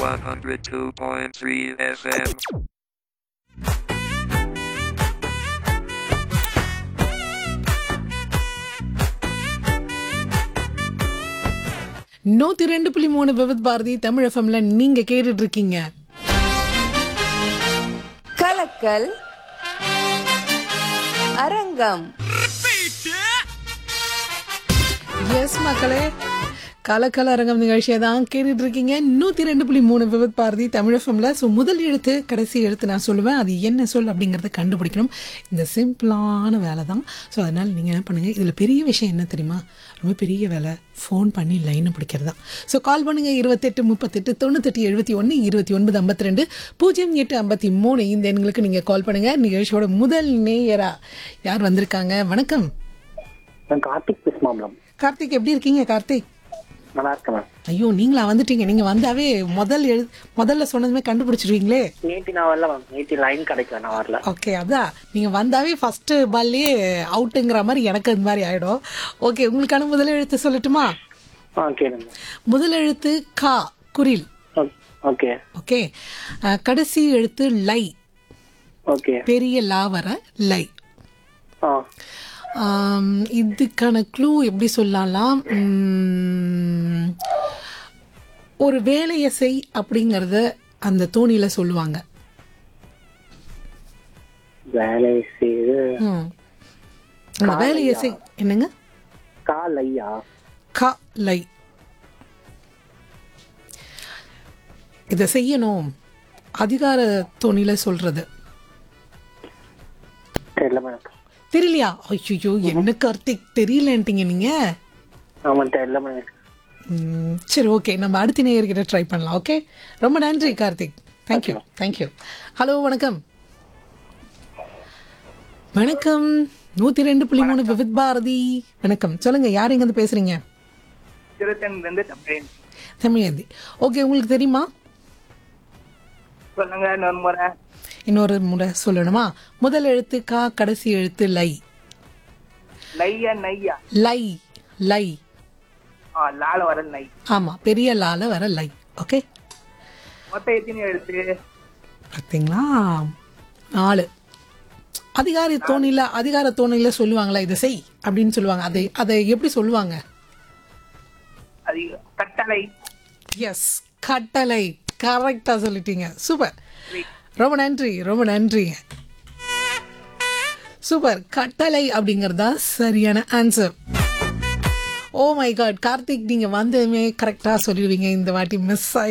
102.3 FM. நூத்தி ரெண்டு புள்ளி மூணு விவித் பாரதி தமிழ் எஃப்எம்ல நீங்க கேட்டுட்டு இருக்கீங்க கலக்கல் அரங்கம் எஸ் மக்களே கலக்கல அரங்கம் நிகழ்ச்சியை தான் கேட்டுட்டு இருக்கீங்க நூத்தி ரெண்டு புள்ளி மூணு விவித் பாரதி தமிழ் எஃப்எம்ல ஸோ முதல் எழுத்து கடைசி எழுத்து நான் சொல்லுவேன் அது என்ன சொல் அப்படிங்கறத கண்டுபிடிக்கணும் இந்த சிம்பிளான வேலை தான் ஸோ அதனால நீங்க என்ன பண்ணுங்க இதுல பெரிய விஷயம் என்ன தெரியுமா ரொம்ப பெரிய வேலை ஃபோன் பண்ணி லைனை பிடிக்கிறது தான் ஸோ கால் பண்ணுங்க இருபத்தெட்டு முப்பத்தெட்டு தொண்ணூத்தெட்டு எழுபத்தி ஒன்று இருபத்தி ஒன்பது ஐம்பத்தி ரெண்டு பூஜ்ஜியம் எட்டு ஐம்பத்தி மூணு இந்த எண்களுக்கு நீங்கள் கால் பண்ணுங்க நிகழ்ச்சியோட முதல் நேயரா யார் வந்திருக்காங்க வணக்கம் நான் கார்த்திக் பேசுமாம்லம் கார்த்திக் எப்படி இருக்கீங்க கார்த்திக் நல்லா இருக்கேன் மேம் ஐயோ நீங்களா வந்துட்டீங்க நீங்க வந்தாவே முதல் எழு முதல்ல சொன்னதுமே கண்டுபிடிச்சிருவீங்களே நேத்தி நான் வரல மேம் நேத்தி லைன் கிடைக்கல நான் வரல ஓகே அதான் நீங்க வந்தாவே ஃபர்ஸ்ட் பால்லே அவுட்டுங்கிற மாதிரி எனக்கு அந்த மாதிரி ஆயிடும் ஓகே உங்களுக்கான முதல் எழுத்து சொல்லட்டுமா ஆ கேளுங்க முதல் எழுத்து கா குரில் ஓகே ஓகே அஹ், கடைசி எழுத்து லை ஓகே பெரிய லா வர லை ஆ ஆம், இதுக்கான க்ளூ எப்படி சொல்லலாம் உம், ஒரு வேலையை செய் அப்படிங்கறத அந்த தோணியில சொல்லுவாங்க வேலை செய்து ம். அந்த வேலையை செய் என்னங்க காலையா க லை இதை செய்யணும் அதிகார தோணியில சொல்றது தெரியல மேம் தெரியலையா ஐயோ என்ன கார்த்திக் தெரியலன்ட்டீங்க நீங்க ஆமா தெரியல மேம் ம், சரி ஓகே நம்ம அடுத்த நேயர்கிட்ட ட்ரை பண்ணலாம் ஓகே ரொம்ப நன்றி கார்த்திக் தேங்க்யூ தேங்க்யூ ஹலோ வணக்கம் வணக்கம் நூத்தி ரெண்டு புள்ளி மூணு விவித் பாரதி வணக்கம் சொல்லுங்க யார் எங்க இருந்து பேசுறீங்க திருத்தணில இருந்து தமிழ் தமிழந்தி ஓகே உங்களுக்கு தெரியுமா சொல்லுங்க இன்னொரு முறை இன்னொரு முறை சொல்லணுமா முதல் எழுத்து கா கடைசி எழுத்து லை நையா நையா லை லை ஆ லால வர நை ஆமா பெரிய லால வர லை ஓகே மொத்தம் எத்தனை எழுத்து பார்த்தீங்களா நாலு அதிகார தோணில அதிகார தோணில சொல்லுவாங்களா இதை செய் அப்படின்னு சொல்லுவாங்க அதை அதை எப்படி சொல்லுவாங்க அது கட்டளை எஸ் கட்டளை கரெக்டா சொல்லிட்டீங்க சூப்பர் ரொம்ப நன்றி ரொம்ப நன்றிங்க சூப்பர் கட்டளை அப்படிங்கிறது தான் சரியான answer oh my god Karthik நீங்க வந்ததுமே கரெக்டா சொல்லிடுவீங்க இந்த வாட்டி மிஸ் ஆயி